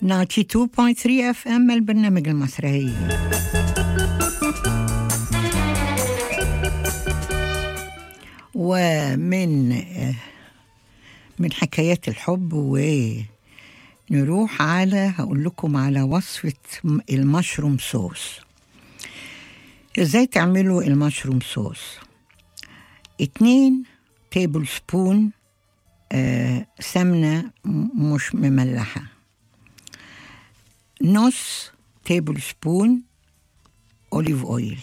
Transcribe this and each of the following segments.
92.3 اف ام البرنامج المسرحي ومن من حكايات الحب ونروح على هقول لكم على وصفة المشروم صوص ازاي تعملوا المشروم صوص اتنين تيبل سبون آه سمنة مش مملحة نص تيبل سبون أوليف أويل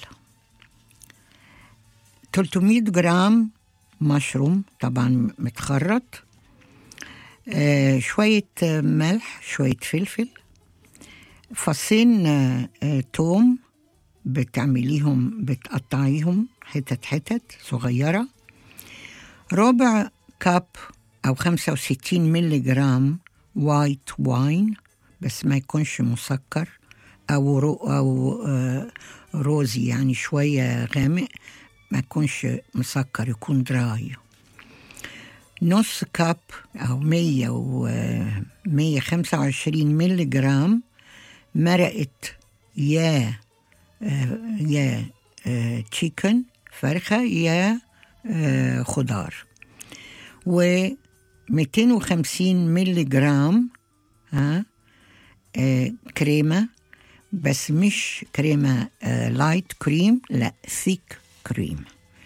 300 جرام مشروم طبعا متخرط آه شوية ملح شوية فلفل فصين آه توم بتعمليهم بتقطعيهم حتت حتت صغيرة ربع كاب أو 65 ملي جرام وايت واين بس ما يكونش مسكر أو رو أو آه روزي يعني شوية غامق ما يكونش مسكر يكون دراي نص كاب أو مية و مية خمسة وعشرين ملي جرام مرقة يا آه يا آه تشيكن فرخة يا آه خضار و 250 ملي جرام ها آه كريمة بس مش كريمة آه لايت كريم لا ثيك كريم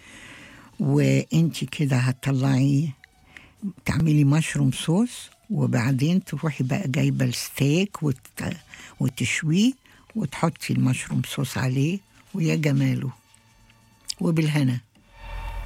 وانت كده هتطلعي تعملي مشروم صوص وبعدين تروحي بقى جايبه الستيك وت... وتشويه وتحطي المشروم صوص عليه ويا جماله وبالهنا